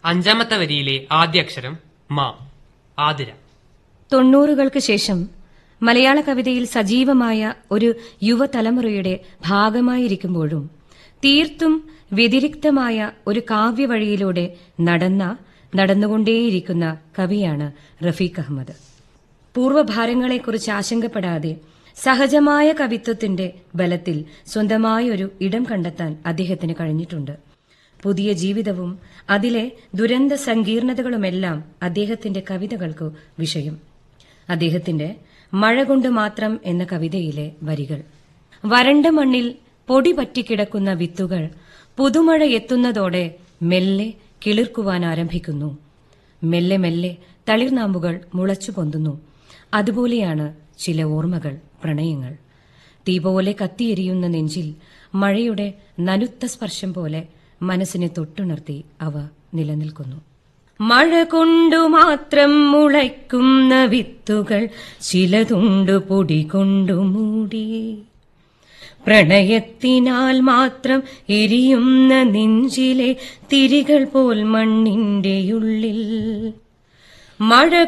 അഞ്ചാമത്തെ വരിയിലെ ആദ്യ അക്ഷരം മാ ആതിര തൊണ്ണൂറുകൾക്ക് ശേഷം മലയാള കവിതയിൽ സജീവമായ ഒരു യുവതലമുറയുടെ ഭാഗമായിരിക്കുമ്പോഴും തീർത്തും വ്യതിരിക്തമായ ഒരു കാവ്യവഴിയിലൂടെ നടന്ന നടന്നുകൊണ്ടേയിരിക്കുന്ന കവിയാണ് റഫീഖ് അഹമ്മദ് പൂർവ്വഭാരങ്ങളെക്കുറിച്ച് ആശങ്കപ്പെടാതെ സഹജമായ കവിത്വത്തിന്റെ ബലത്തിൽ സ്വന്തമായൊരു ഇടം കണ്ടെത്താൻ അദ്ദേഹത്തിന് കഴിഞ്ഞിട്ടുണ്ട് പുതിയ ജീവിതവും അതിലെ ദുരന്ത സങ്കീർണതകളുമെല്ലാം അദ്ദേഹത്തിന്റെ കവിതകൾക്കു വിഷയം അദ്ദേഹത്തിന്റെ മഴ കൊണ്ട് മാത്രം എന്ന കവിതയിലെ വരികൾ വരണ്ട മണ്ണിൽ പൊടി പറ്റിക്കിടക്കുന്ന വിത്തുകൾ പുതുമഴ എത്തുന്നതോടെ മെല്ലെ കിളിർക്കുവാൻ ആരംഭിക്കുന്നു മെല്ലെ മെല്ലെ തളിർനാമ്പുകൾ മുളച്ചു പൊന്തുന്നു അതുപോലെയാണ് ചില ഓർമ്മകൾ പ്രണയങ്ങൾ തീ പോലെ കത്തിയെരിയുന്ന നെഞ്ചിൽ മഴയുടെ നനുത്ത സ്പർശം പോലെ മനസ്സിനെ തൊട്ടുണർത്തി അവ നിലനിൽക്കുന്നു മഴ കൊണ്ടു മാത്രം മുളയ്ക്കുന്ന വിത്തുകൾ ചിലതുണ്ടു പൊടി കൊണ്ടു മൂടി പ്രണയത്തിനാൽ മാത്രം എരിയുന്ന നെഞ്ചിലെ തിരികൾ പോൽ മണ്ണിന്റെയുള്ളിൽ മഴ